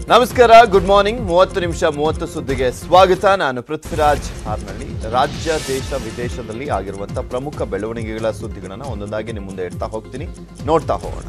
ನಮಸ್ಕಾರ good morning ಮೂವತ್ತು ನಿಮಿಷ ಮೂವತ್ತು ಸುದ್ದಿಗೆ ಸ್ವಾಗತ ನಾನು ಪೃಥ್ವಿರಾಜ್ ಹಾರ್ನಳ್ಳಿ ರಾಜ್ಯ ದೇಶ ವಿದೇಶದಲ್ಲಿ ಆಗಿರುವಂತಹ ಪ್ರಮುಖ ಬೆಳವಣಿಗೆಗಳ ಸುದ್ದಿಗಳನ್ನು ಒಂದೊಂದಾಗಿ ನಿಮ್ಮ ಮುಂದೆ ಇಡ್ತಾ ಹೋಗ್ತೀನಿ ನೋಡ್ತಾ ಹೋಗೋಣ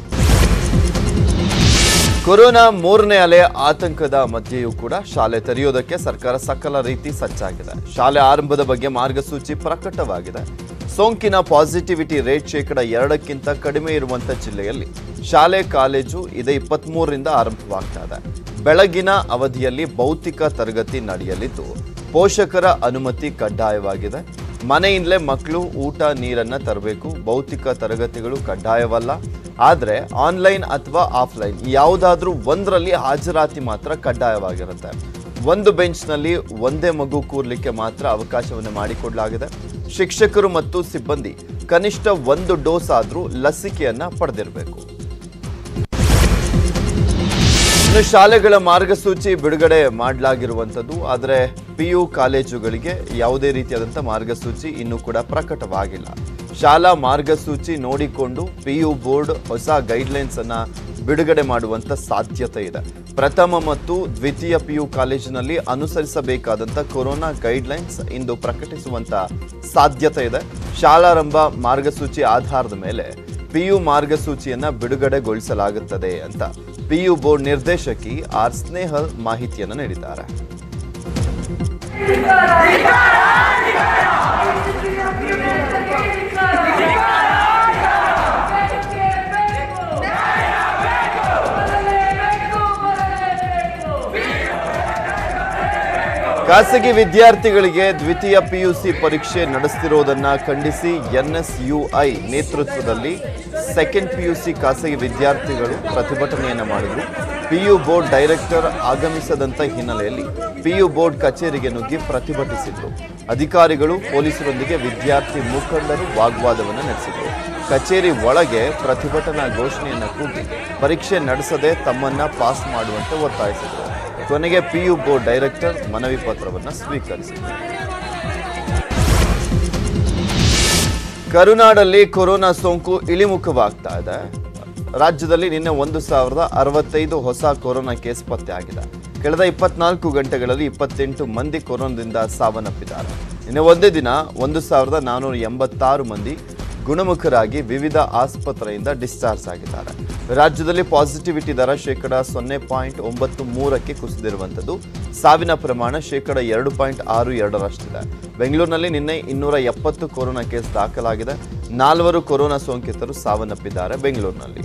ಕೊರೋನಾ ಮೂರನೇ ಅಲೆ ಆತಂಕದ ಮಧ್ಯೆಯೂ ಕೂಡ ಶಾಲೆ ತೆರೆಯೋದಕ್ಕೆ ಸರ್ಕಾರ ಸಕಲ ರೀತಿ ಸಜ್ಜಾಗಿದೆ ಶಾಲೆ ಆರಂಭದ ಬಗ್ಗೆ ಮಾರ್ಗಸೂಚಿ ಪ್ರಕಟವಾಗಿದೆ ಸೋಂಕಿನ ಪಾಸಿಟಿವಿಟಿ ರೇಟ್ ಶೇಕಡ ಎರಡಕ್ಕಿಂತ ಕಡಿಮೆ ಇರುವಂತ ಜಿಲ್ಲೆಯಲ್ಲಿ ಶಾಲೆ ಕಾಲೇಜು ಇದೇ ಇಪ್ಪತ್ಮೂರರಿಂದ ಆರಂಭವಾಗ್ತಾ ಇದೆ ಬೆಳಗಿನ ಅವಧಿಯಲ್ಲಿ ಭೌತಿಕ ತರಗತಿ ನಡೆಯಲಿದ್ದು ಪೋಷಕರ ಅನುಮತಿ ಕಡ್ಡಾಯವಾಗಿದೆ ಮನೆಯಿಂದಲೇ ಮಕ್ಕಳು ಊಟ ನೀರನ್ನ ತರಬೇಕು ಭೌತಿಕ ತರಗತಿಗಳು ಕಡ್ಡಾಯವಲ್ಲ ಆದರೆ ಆನ್ಲೈನ್ ಅಥವಾ ಆಫ್ಲೈನ್ ಯಾವುದಾದ್ರೂ ಒಂದರಲ್ಲಿ ಹಾಜರಾತಿ ಮಾತ್ರ ಕಡ್ಡಾಯವಾಗಿರುತ್ತೆ ಒಂದು ಬೆಂಚ್ನಲ್ಲಿ ಒಂದೇ ಮಗು ಕೂರ್ಲಿಕ್ಕೆ ಮಾತ್ರ ಅವಕಾಶವನ್ನು ಮಾಡಿಕೊಡಲಾಗಿದೆ ಶಿಕ್ಷಕರು ಮತ್ತು ಸಿಬ್ಬಂದಿ ಕನಿಷ್ಠ ಒಂದು ಡೋಸ್ ಆದರೂ ಲಸಿಕೆಯನ್ನ ಪಡೆದಿರಬೇಕು ಇನ್ನು ಶಾಲೆಗಳ ಮಾರ್ಗಸೂಚಿ ಬಿಡುಗಡೆ ಮಾಡಲಾಗಿರುವಂಥದ್ದು ಆದರೆ ಪಿ ಯು ಕಾಲೇಜುಗಳಿಗೆ ಯಾವುದೇ ರೀತಿಯಾದಂಥ ಮಾರ್ಗಸೂಚಿ ಇನ್ನೂ ಕೂಡ ಪ್ರಕಟವಾಗಿಲ್ಲ ಶಾಲಾ ಮಾರ್ಗಸೂಚಿ ನೋಡಿಕೊಂಡು ಪಿ ಯು ಬೋರ್ಡ್ ಹೊಸ ಗೈಡ್ಲೈನ್ಸ್ ಅನ್ನ ಬಿಡುಗಡೆ ಮಾಡುವಂತ ಸಾಧ್ಯತೆ ಇದೆ ಪ್ರಥಮ ಮತ್ತು ದ್ವಿತೀಯ ಪಿ ಯು ಕಾಲೇಜಿನಲ್ಲಿ ಅನುಸರಿಸಬೇಕಾದಂಥ ಕೊರೋನಾ ಗೈಡ್ಲೈನ್ಸ್ ಇಂದು ಪ್ರಕಟಿಸುವಂತ ಸಾಧ್ಯತೆ ಇದೆ ಶಾಲಾರಂಭ ಮಾರ್ಗಸೂಚಿ ಆಧಾರದ ಮೇಲೆ ಪಿಯು ಮಾರ್ಗಸೂಚಿಯನ್ನ ಬಿಡುಗಡೆಗೊಳಿಸಲಾಗುತ್ತದೆ ಅಂತ ಪಿಯು ಬೋರ್ಡ್ ನಿರ್ದೇಶಕಿ ಆರ್ ಸ್ನೇಹಲ್ ಮಾಹಿತಿಯನ್ನು ನೀಡಿದ್ದಾರೆ ಖಾಸಗಿ ವಿದ್ಯಾರ್ಥಿಗಳಿಗೆ ದ್ವಿತೀಯ ಪಿಯುಸಿ ಪರೀಕ್ಷೆ ನಡೆಸ್ತಿರೋದನ್ನ ಖಂಡಿಸಿ ಎನ್ಎಸ್ಯುಐ ನೇತೃತ್ವದಲ್ಲಿ ಸೆಕೆಂಡ್ ಪಿಯುಸಿ ಖಾಸಗಿ ವಿದ್ಯಾರ್ಥಿಗಳು ಪ್ರತಿಭಟನೆಯನ್ನ ಮಾಡಿದ್ರು ಪಿಯು ಬೋರ್ಡ್ ಡೈರೆಕ್ಟರ್ ಆಗಮಿಸದಂತ ಹಿನ್ನೆಲೆಯಲ್ಲಿ ಪಿಯು ಬೋರ್ಡ್ ಕಚೇರಿಗೆ ನುಗ್ಗಿ ಪ್ರತಿಭಟಿಸಿದ್ರು ಅಧಿಕಾರಿಗಳು ಪೊಲೀಸರೊಂದಿಗೆ ವಿದ್ಯಾರ್ಥಿ ಮುಖಂಡರು ವಾಗ್ವಾದವನ್ನು ನಡೆಸಿದ್ರು ಕಚೇರಿ ಒಳಗೆ ಪ್ರತಿಭಟನಾ ಘೋಷಣೆಯನ್ನ ಕೂಗಿ ಪರೀಕ್ಷೆ ನಡೆಸದೆ ತಮ್ಮನ್ನ ಪಾಸ್ ಮಾಡುವಂತೆ ಒತ್ತಾಯಿಸಿದ್ರು ಕೊನೆಗೆ ಪಿಯು ಬೋರ್ಡ್ ಡೈರೆಕ್ಟರ್ ಮನವಿ ಪತ್ರವನ್ನು ಸ್ವೀಕರಿಸಿದರು ಕರುನಾಡಲ್ಲಿ ಕೊರೋನಾ ಸೋಂಕು ಇಳಿಮುಖವಾಗ್ತಾ ಇದೆ ರಾಜ್ಯದಲ್ಲಿ ನಿನ್ನೆ ಒಂದು ಸಾವಿರದ ಅರವತ್ತೈದು ಹೊಸ ಕೊರೋನಾ ಕೇಸ್ ಪತ್ತೆ ಆಗಿದೆ ಕಳೆದ ಇಪ್ಪತ್ನಾಲ್ಕು ಗಂಟೆಗಳಲ್ಲಿ ಇಪ್ಪತ್ತೆಂಟು ಮಂದಿ ಕೊರೋನಾದಿಂದ ಸಾವನ್ನಪ್ಪಿದ್ದಾರೆ ನಿನ್ನೆ ಒಂದೇ ದಿನ ಒಂದು ಸಾವಿರದ ನಾನ್ನೂರ ಎಂಬತ್ತಾರು ಮಂದಿ ಗುಣಮುಖರಾಗಿ ವಿವಿಧ ಆಸ್ಪತ್ರೆಯಿಂದ ಡಿಸ್ಚಾರ್ಜ್ ಆಗಿದ್ದಾರೆ ರಾಜ್ಯದಲ್ಲಿ ಪಾಸಿಟಿವಿಟಿ ದರ ಶೇಕಡ ಸೊನ್ನೆ ಪಾಯಿಂಟ್ ಒಂಬತ್ತು ಮೂರಕ್ಕೆ ಕುಸಿದಿರುವಂಥದ್ದು ಸಾವಿನ ಪ್ರಮಾಣ ಶೇಕಡ ಎರಡು ಪಾಯಿಂಟ್ ಆರು ಎರಡರಷ್ಟಿದೆ ಬೆಂಗಳೂರಿನಲ್ಲಿ ನಿನ್ನೆ ಇನ್ನೂರ ಎಪ್ಪತ್ತು ಕೊರೋನಾ ಕೇಸ್ ದಾಖಲಾಗಿದೆ ನಾಲ್ವರು ಕೊರೋನಾ ಸೋಂಕಿತರು ಸಾವನ್ನಪ್ಪಿದ್ದಾರೆ ಬೆಂಗಳೂರಿನಲ್ಲಿ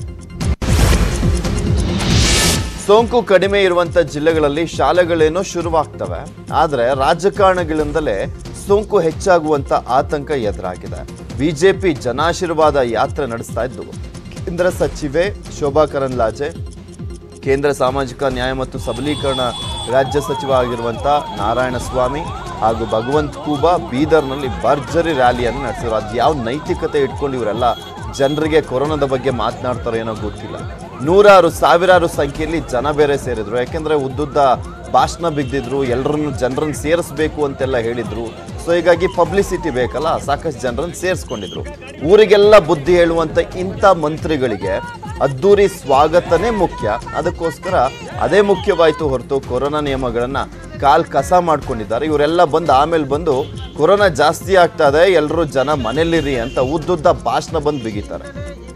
ಸೋಂಕು ಕಡಿಮೆ ಇರುವಂತ ಜಿಲ್ಲೆಗಳಲ್ಲಿ ಶಾಲೆಗಳೇನೋ ಶುರುವಾಗ್ತವೆ ಆದರೆ ರಾಜಕಾರಣಗಳಿಂದಲೇ ಸೋಂಕು ಹೆಚ್ಚಾಗುವಂತ ಆತಂಕ ಎದುರಾಗಿದೆ ಬಿಜೆಪಿ ಜನಾಶೀರ್ವಾದ ಯಾತ್ರೆ ನಡೆಸ್ತಾ ಇದ್ದು ಕೇಂದ್ರ ಸಚಿವೆ ಶೋಭಾ ಕರಂದ್ಲಾಜೆ ಕೇಂದ್ರ ಸಾಮಾಜಿಕ ನ್ಯಾಯ ಮತ್ತು ಸಬಲೀಕರಣ ರಾಜ್ಯ ಸಚಿವ ಆಗಿರುವಂಥ ನಾರಾಯಣ ಸ್ವಾಮಿ ಹಾಗೂ ಭಗವಂತ್ ಕೂಬಾ ಬೀದರ್ನಲ್ಲಿ ಭರ್ಜರಿ ರ್ಯಾಲಿಯನ್ನು ನಡೆಸಿದ್ರು ಅದು ಯಾವ ನೈತಿಕತೆ ಇಟ್ಕೊಂಡು ಇವರೆಲ್ಲ ಜನರಿಗೆ ಕೊರೋನಾದ ಬಗ್ಗೆ ಮಾತನಾಡ್ತಾರೋ ಏನೋ ಗೊತ್ತಿಲ್ಲ ನೂರಾರು ಸಾವಿರಾರು ಸಂಖ್ಯೆಯಲ್ಲಿ ಜನ ಬೇರೆ ಸೇರಿದ್ರು ಯಾಕೆಂದ್ರೆ ಉದ್ದುದ್ದ ಭಾಷಣ ಬಿದ್ದಿದ್ರು ಎಲ್ಲರನ್ನು ಜನರನ್ನು ಸೇರಿಸ್ಬೇಕು ಅಂತೆಲ್ಲ ಹೇಳಿದ್ರು ಸೊ ಹೀಗಾಗಿ ಪಬ್ಲಿಸಿಟಿ ಬೇಕಲ್ಲ ಸಾಕಷ್ಟು ಜನರನ್ನು ಸೇರಿಸ್ಕೊಂಡಿದ್ರು ಊರಿಗೆಲ್ಲ ಬುದ್ಧಿ ಹೇಳುವಂತ ಇಂಥ ಮಂತ್ರಿಗಳಿಗೆ ಅದ್ದೂರಿ ಸ್ವಾಗತನೇ ಮುಖ್ಯ ಅದಕ್ಕೋಸ್ಕರ ಅದೇ ಮುಖ್ಯವಾಯಿತು ಹೊರತು ಕೊರೋನಾ ನಿಯಮಗಳನ್ನ ಕಾಲ್ ಕಸ ಮಾಡ್ಕೊಂಡಿದ್ದಾರೆ ಇವರೆಲ್ಲ ಬಂದು ಆಮೇಲೆ ಬಂದು ಕೊರೋನಾ ಜಾಸ್ತಿ ಆಗ್ತಾ ಇದೆ ಎಲ್ಲರೂ ಜನ ಮನೇಲಿರಿ ಅಂತ ಉದ್ದುದ್ದ ಭಾಷಣ ಬಂದು ಬಿಗಿತಾರೆ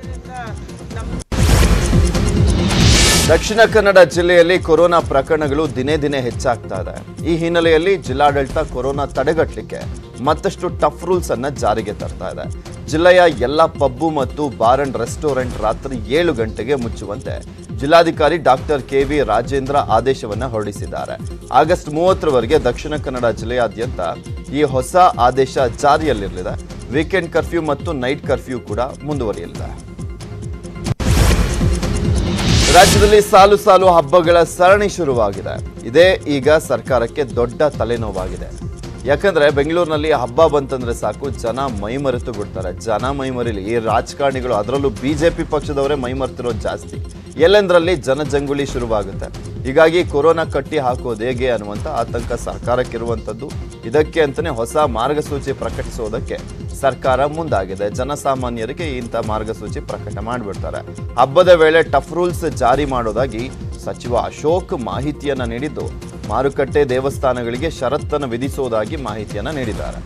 ದಕ್ಷಿಣ ಕನ್ನಡ ಜಿಲ್ಲೆಯಲ್ಲಿ ಕೊರೋನಾ ಪ್ರಕರಣಗಳು ದಿನೇ ದಿನೇ ಹೆಚ್ಚಾಗ್ತಾ ಇದೆ ಈ ಹಿನ್ನೆಲೆಯಲ್ಲಿ ಜಿಲ್ಲಾಡಳಿತ ಕೊರೋನಾ ತಡೆಗಟ್ಟಲಿಕ್ಕೆ ಮತ್ತಷ್ಟು ಟಫ್ ರೂಲ್ಸ್ ಅನ್ನ ಜಾರಿಗೆ ತರ್ತಾ ಇದೆ ಜಿಲ್ಲೆಯ ಎಲ್ಲ ಪಬ್ಬು ಮತ್ತು ಬಾರ್ ಅಂಡ್ ರೆಸ್ಟೋರೆಂಟ್ ರಾತ್ರಿ ಏಳು ಗಂಟೆಗೆ ಮುಚ್ಚುವಂತೆ ಜಿಲ್ಲಾಧಿಕಾರಿ ಡಾಕ್ಟರ್ ಕೆ ವಿ ರಾಜೇಂದ್ರ ಆದೇಶವನ್ನ ಹೊರಡಿಸಿದ್ದಾರೆ ಆಗಸ್ಟ್ ಮೂವತ್ತರವರೆಗೆ ದಕ್ಷಿಣ ಕನ್ನಡ ಜಿಲ್ಲೆಯಾದ್ಯಂತ ಈ ಹೊಸ ಆದೇಶ ಜಾರಿಯಲ್ಲಿರಲಿದೆ ವೀಕೆಂಡ್ ಕರ್ಫ್ಯೂ ಮತ್ತು ನೈಟ್ ಕರ್ಫ್ಯೂ ಕೂಡ ಮುಂದುವರಿಯಲಿದೆ ರಾಜ್ಯದಲ್ಲಿ ಸಾಲು ಸಾಲು ಹಬ್ಬಗಳ ಸರಣಿ ಶುರುವಾಗಿದೆ ಇದೇ ಈಗ ಸರ್ಕಾರಕ್ಕೆ ದೊಡ್ಡ ತಲೆನೋವಾಗಿದೆ ಯಾಕಂದ್ರೆ ಬೆಂಗಳೂರಿನಲ್ಲಿ ಹಬ್ಬ ಬಂತಂದ್ರೆ ಸಾಕು ಜನ ಮೈಮರೆತು ಬಿಡ್ತಾರೆ ಜನ ಮೈಮರಿಲಿ ಈ ರಾಜಕಾರಣಿಗಳು ಅದರಲ್ಲೂ ಬಿಜೆಪಿ ಪಕ್ಷದವರೇ ಮೈಮರ್ತಿರೋದು ಜಾಸ್ತಿ ಎಲ್ಲೆಂದ್ರಲ್ಲಿ ಜನಜಂಗುಳಿ ಶುರುವಾಗುತ್ತೆ ಹೀಗಾಗಿ ಕೊರೋನಾ ಕಟ್ಟಿ ಹಾಕೋದು ಹೇಗೆ ಅನ್ನುವಂಥ ಆತಂಕ ಸರ್ಕಾರಕ್ಕಿರುವಂಥದ್ದು ಇದಕ್ಕೆ ಅಂತಲೇ ಹೊಸ ಮಾರ್ಗಸೂಚಿ ಪ್ರಕಟಿಸೋದಕ್ಕೆ ಸರ್ಕಾರ ಮುಂದಾಗಿದೆ ಜನಸಾಮಾನ್ಯರಿಗೆ ಇಂಥ ಮಾರ್ಗಸೂಚಿ ಪ್ರಕಟ ಮಾಡಿಬಿಡ್ತಾರೆ ಹಬ್ಬದ ವೇಳೆ ಟಫ್ ರೂಲ್ಸ್ ಜಾರಿ ಮಾಡೋದಾಗಿ ಸಚಿವ ಅಶೋಕ್ ಮಾಹಿತಿಯನ್ನ ನೀಡಿದ್ದು ಮಾರುಕಟ್ಟೆ ದೇವಸ್ಥಾನಗಳಿಗೆ ಷರತ್ತನ್ನು ವಿಧಿಸುವುದಾಗಿ ಮಾಹಿತಿಯನ್ನ ನೀಡಿದ್ದಾರೆ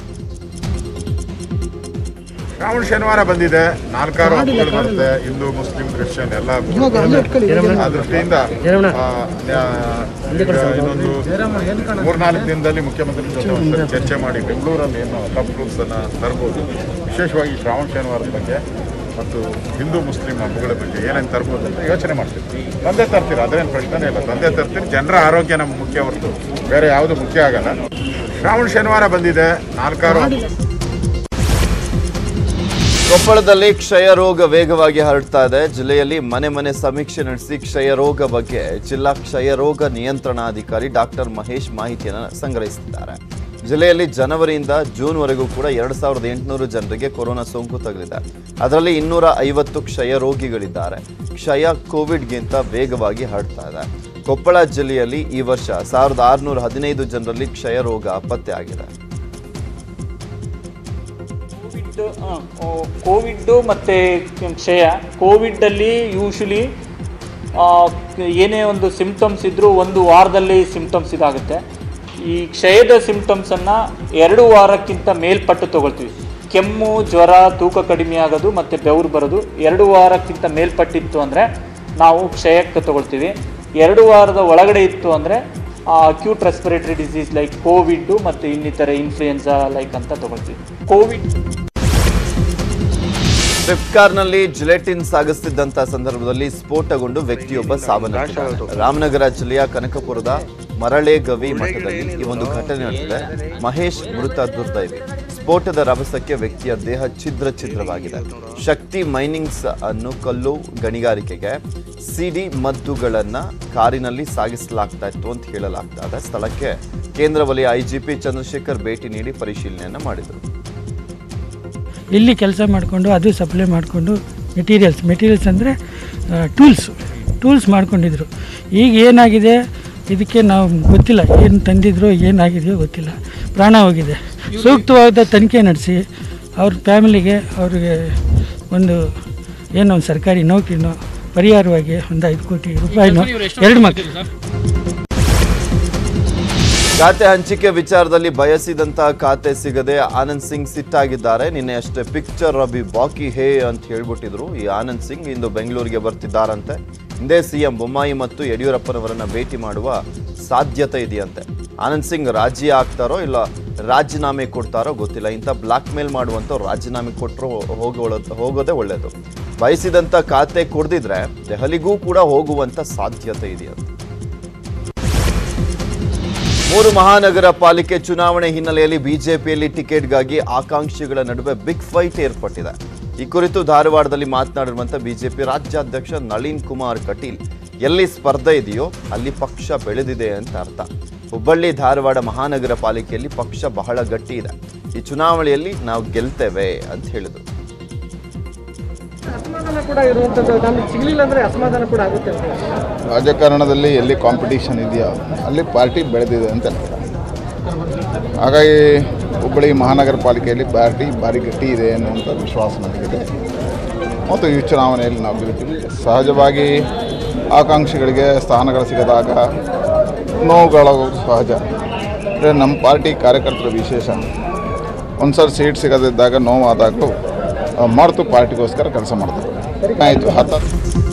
ಶ್ರಾವಣ ಶನಿವಾರ ಬಂದಿದೆ ನಾಲ್ಕಾರು ಹಬ್ಬಗಳು ಬರುತ್ತೆ ಹಿಂದೂ ಮುಸ್ಲಿಂ ಕ್ರಿಶ್ಚಿಯನ್ ಎಲ್ಲ ಆ ದೃಷ್ಟಿಯಿಂದ ಆ, ನ್ಯಾ- ಈಗ ಇನ್ನೊಂದು ಮೂರ್ನಾಲ್ಕು ದಿನದಲ್ಲಿ ಮುಖ್ಯಮಂತ್ರಿ ಜೊತೆ ಒಂದ್ಸರಿ ಚರ್ಚೆ ಮಾಡಿ ಬೆಂಗಳೂರಲ್ಲಿ ಏನು ಟಫ್ ರೂಲ್ಸ್ ಅನ್ನ ತರ್ಬೋದು ವಿಶೇಷವಾಗಿ ಶ್ರಾವಣ ಶನಿವಾರದ ಬಗ್ಗೆ ಮತ್ತು ಹಿಂದೂ ಮುಸ್ಲಿಂ ಹಬ್ಬಗಳ ಬಗ್ಗೆ ಏನೇನು ತರ್ಬೋದು ಅಂತ ಯೋಚನೆ ಮಾಡ್ತೀವಿ ತಂದೆ ತರ್ತೀರ ಅದೇನು ಪ್ರಶ್ನೆ ಇಲ್ಲ ತಂದೆ ತರ್ತೀರಿ ಜನರ ಆರೋಗ್ಯ ನಮ್ಗೆ ಮುಖ್ಯ ಹೊರತು ಬೇರೆ ಯಾವುದು ಮುಖ್ಯ ಆಗಲ್ಲ ಶ್ರಾವಣ ಶನಿವಾರ ಬಂದಿದೆ ನಾಲ್ಕಾರು ಕೊಪ್ಪಳದಲ್ಲಿ ಕ್ಷಯ ರೋಗ ವೇಗವಾಗಿ ಹರಡ್ತಾ ಇದೆ ಜಿಲ್ಲೆಯಲ್ಲಿ ಮನೆ ಮನೆ ಸಮೀಕ್ಷೆ ನಡೆಸಿ ಕ್ಷಯ ರೋಗ ಬಗ್ಗೆ ಜಿಲ್ಲಾ ಕ್ಷಯ ರೋಗ ನಿಯಂತ್ರಣಾಧಿಕಾರಿ ಡಾಕ್ಟರ್ ಮಹೇಶ್ ಮಾಹಿತಿಯನ್ನು ಸಂಗ್ರಹಿಸಿದ್ದಾರೆ ಜಿಲ್ಲೆಯಲ್ಲಿ ಜನವರಿಯಿಂದ ಜೂನ್ವರೆಗೂ ಕೂಡ ಎರಡು ಸಾವಿರದ ಎಂಟುನೂರು ಜನರಿಗೆ ಕೊರೋನಾ ಸೋಂಕು ತಗುಲಿದೆ ಅದರಲ್ಲಿ ಇನ್ನೂರ ಐವತ್ತು ಕ್ಷಯ ರೋಗಿಗಳಿದ್ದಾರೆ ಕ್ಷಯ ಕೋವಿಡ್ಗಿಂತ ವೇಗವಾಗಿ ಹರಡ್ತಾ ಇದೆ ಕೊಪ್ಪಳ ಜಿಲ್ಲೆಯಲ್ಲಿ ಈ ವರ್ಷ ಸಾವಿರದ ಆರುನೂರ ಹದಿನೈದು ಜನರಲ್ಲಿ ಕ್ಷಯ ರೋಗ ಪತ್ತೆಯಾಗಿದೆ ಕೋವಿಡ್ ಕೋವಿಡ್ಡು ಮತ್ತು ಕ್ಷಯ ಕೋವಿಡ್ಡಲ್ಲಿ ಯೂಶಲಿ ಏನೇ ಒಂದು ಸಿಮ್ಟಮ್ಸ್ ಇದ್ದರೂ ಒಂದು ವಾರದಲ್ಲಿ ಸಿಮ್ಟಮ್ಸ್ ಇದಾಗುತ್ತೆ ಈ ಕ್ಷಯದ ಸಿಮ್ಟಮ್ಸನ್ನು ಎರಡು ವಾರಕ್ಕಿಂತ ಮೇಲ್ಪಟ್ಟು ತಗೊಳ್ತೀವಿ ಕೆಮ್ಮು ಜ್ವರ ತೂಕ ಕಡಿಮೆ ಆಗೋದು ಮತ್ತು ಬೆವರು ಬರೋದು ಎರಡು ವಾರಕ್ಕಿಂತ ಮೇಲ್ಪಟ್ಟಿತ್ತು ಅಂದರೆ ನಾವು ಕ್ಷಯಕ್ಕೆ ತಗೊಳ್ತೀವಿ ಎರಡು ವಾರದ ಒಳಗಡೆ ಇತ್ತು ಅಂದರೆ acute respiratory disease like Covid ಮತ್ತು ಇನ್ನಿತರ ಇನ್ಫ್ಲೂಯೆನ್ಸಾ ಲೈಕ್ ಅಂತ ತಗೊಳ್ತೀವಿ ಕೋವಿಡ್ ಸ್ವಿಫ್ಟ್ ಕಾರ್ನಲ್ಲಿ ಜಿಲೆಟಿನ್ ಸಾಗಿಸ್ತಿದ್ದಂತ ಸಂದರ್ಭದಲ್ಲಿ ಸ್ಫೋಟಗೊಂಡು ವ್ಯಕ್ತಿಯೊಬ್ಬ ಸಾವನ್ನಪ್ಪಿದ್ದಾನೆ ರಾಮನಗರ ಜಿಲ್ಲೆಯ ಕನಕಪುರದ ಮರಳೇಗವಿ ಮಠದಲ್ಲಿ ಈ ಒಂದು ಘಟನೆ ನಡೆದಿದೆ ಮಹೇಶ್ ಮೃತ ದುರ್ದೈವಿ ಸ್ಫೋಟದ ರಭಸಕ್ಕೆ ವ್ಯಕ್ತಿಯ ದೇಹ ಛಿದ್ರ ಛಿದ್ರವಾಗಿದೆ ಶಕ್ತಿ ಮೈನಿಂಗ್ಸ್ ಅನ್ನು ಕಲ್ಲು ಗಣಿಗಾರಿಕೆಗೆ ಸಿಡಿ ಮದ್ದುಗಳನ್ನ ಕಾರಿನಲ್ಲಿ ಸಾಗಿಸಲಾಗ್ತಾ ಇತ್ತು ಅಂತ ಹೇಳಲಾಗ್ತಾ ಇದೆ ಸ್ಥಳಕ್ಕೆ ಕೇಂದ್ರ ವಲಯ ಐಜಿಪಿ ಚಂದ್ರಶೇಖರ್ ಭೇಟಿ ನೀಡಿ ಪರಿಶೀಲನೆಯನ್ನ ಮಾಡಿದರು ಇಲ್ಲಿ ಕೆಲಸ ಮಾಡಿಕೊಂಡು ಅದು ಸಪ್ಲೈ ಮಾಡಿಕೊಂಡು ಮೆಟೀರಿಯಲ್ಸ್ ಮೆಟೀರಿಯಲ್ಸ್ ಅಂದರೆ ಟೂಲ್ಸ್ ಟೂಲ್ಸ್ ಮಾಡ್ಕೊಂಡಿದ್ರು ಈಗ ಏನಾಗಿದೆ ಇದಕ್ಕೆ ನಾವು ಗೊತ್ತಿಲ್ಲ ಏನು ತಂದಿದ್ರು ಏನಾಗಿದೆಯೋ ಗೊತ್ತಿಲ್ಲ ಪ್ರಾಣ ಹೋಗಿದೆ ಸೂಕ್ತವಾದ ತನಿಖೆ ನಡೆಸಿ ಅವ್ರ ಫ್ಯಾಮಿಲಿಗೆ ಅವ್ರಿಗೆ ಒಂದು ಏನೋ ಒಂದು ಸರ್ಕಾರಿ ನೌಕರಿನೋ ಪರಿಹಾರವಾಗಿ ಒಂದು ಐದು ಕೋಟಿ ರೂಪಾಯಿನೋ ಎರಡು ಮಕ್ಕಳು ಖಾತೆ ಹಂಚಿಕೆ ವಿಚಾರದಲ್ಲಿ ಬಯಸಿದಂತಹ ಖಾತೆ ಸಿಗದೆ ಆನಂದ್ ಸಿಂಗ್ ಸಿಟ್ಟಾಗಿದ್ದಾರೆ ನಿನ್ನೆ ಅಷ್ಟೇ ಪಿಕ್ಚರ್ ಅಭಿ ಬಾಕಿ ಹೇ ಅಂತ ಹೇಳ್ಬಿಟ್ಟಿದ್ರು ಈ ಆನಂದ್ ಸಿಂಗ್ ಇಂದು ಬೆಂಗಳೂರಿಗೆ ಬರ್ತಿದ್ದಾರಂತೆ ಹಿಂದೆ ಸಿಎಂ ಬೊಮ್ಮಾಯಿ ಮತ್ತು ಯಡಿಯೂರಪ್ಪನವರನ್ನ ಭೇಟಿ ಮಾಡುವ ಸಾಧ್ಯತೆ ಇದೆಯಂತೆ ಆನಂದ್ ಸಿಂಗ್ ರಾಜಿ ಆಗ್ತಾರೋ ಇಲ್ಲ ರಾಜೀನಾಮೆ ಕೊಡ್ತಾರೋ ಗೊತ್ತಿಲ್ಲ ಇಂಥ ಬ್ಲಾಕ್ ಮೇಲ್ ಮಾಡುವಂತ ರಾಜೀನಾಮೆ ಕೊಟ್ಟರು ಹೋಗೋದು ಹೋಗೋದೇ ಒಳ್ಳೆಯದು ಬಯಸಿದಂತ ಖಾತೆ ಕೊಡ್ದಿದ್ರೆ ದೆಹಲಿಗೂ ಕೂಡ ಹೋಗುವಂತ ಸಾಧ್ಯತೆ ಇದೆಯಂತೆ ಮೂರು ಮಹಾನಗರ ಪಾಲಿಕೆ ಚುನಾವಣೆ ಹಿನ್ನೆಲೆಯಲ್ಲಿ ಬಿಜೆಪಿಯಲ್ಲಿ ಟಿಕೆಟ್ಗಾಗಿ ಆಕಾಂಕ್ಷಿಗಳ ನಡುವೆ ಬಿಗ್ ಫೈಟ್ ಏರ್ಪಟ್ಟಿದೆ ಈ ಕುರಿತು ಧಾರವಾಡದಲ್ಲಿ ಮಾತನಾಡಿರುವಂತ ಬಿಜೆಪಿ ರಾಜ್ಯಾಧ್ಯಕ್ಷ ನಳಿನ್ ಕುಮಾರ್ ಕಟೀಲ್ ಎಲ್ಲಿ ಸ್ಪರ್ಧೆ ಇದೆಯೋ ಅಲ್ಲಿ ಪಕ್ಷ ಬೆಳೆದಿದೆ ಅಂತ ಅರ್ಥ ಹುಬ್ಬಳ್ಳಿ ಧಾರವಾಡ ಮಹಾನಗರ ಪಾಲಿಕೆಯಲ್ಲಿ ಪಕ್ಷ ಬಹಳ ಗಟ್ಟಿ ಇದೆ ಈ ಚುನಾವಣೆಯಲ್ಲಿ ನಾವು ಗೆಲ್ತೇವೆ ಅಂತ ಹೇಳಿದರು ಅಸಮಾಧಾನ ಕೂಡ ಇರುವಂಥದ್ದು ನಮ್ಗೆ ಸಿಗಲಿಲ್ಲ ಅಂದರೆ ಅಸಮಾಧಾನ ಕೂಡ ಆಗುತ್ತೆ ಅಂತ ರಾಜಕಾರಣದಲ್ಲಿ ಎಲ್ಲಿ ಕಾಂಪಿಟೀಷನ್ ಇದೆಯೋ ಅಲ್ಲಿ ಪಾರ್ಟಿ ಬೆಳೆದಿದೆ ಅಂತ ಅರ್ಥ. ಹಾಗಾಗಿ ಹುಬ್ಬಳ್ಳಿ ಮಹಾನಗರ ಪಾಲಿಕೆಯಲ್ಲಿ ಪಾರ್ಟಿ ಭಾರಿ ಗಟ್ಟಿ ಇದೆ ಅನ್ನುವಂಥ ವಿಶ್ವಾಸ ನನಗಿದೆ ಮತ್ತು ಈ ಚುನಾವಣೆಯಲ್ಲಿ ನಾವು ಗೆಲ್ತೀವಿ ಸಹಜವಾಗಿ ಆಕಾಂಕ್ಷಿಗಳಿಗೆ ಸ್ಥಾನಗಳು ಸಿಗದಾಗ ನೋವುಗಳಾಗೋದು ಸಹಜ ಅಂದರೆ ನಮ್ಮ ಪಾರ್ಟಿ ಕಾರ್ಯಕರ್ತರ ವಿಶೇಷ ಒಂದು ಸಲ ಸೀಟ್ ಸಿಗದಿದ್ದಾಗ ನೋವಾದಾಗಲೂ ಮರೆತು ಪಾರ್ಟಿಗೋಸ್ಕರ ಕೆಲಸ ಮಾಡ್ತಾರೆ ಆಯಿತು ಹತ್ತು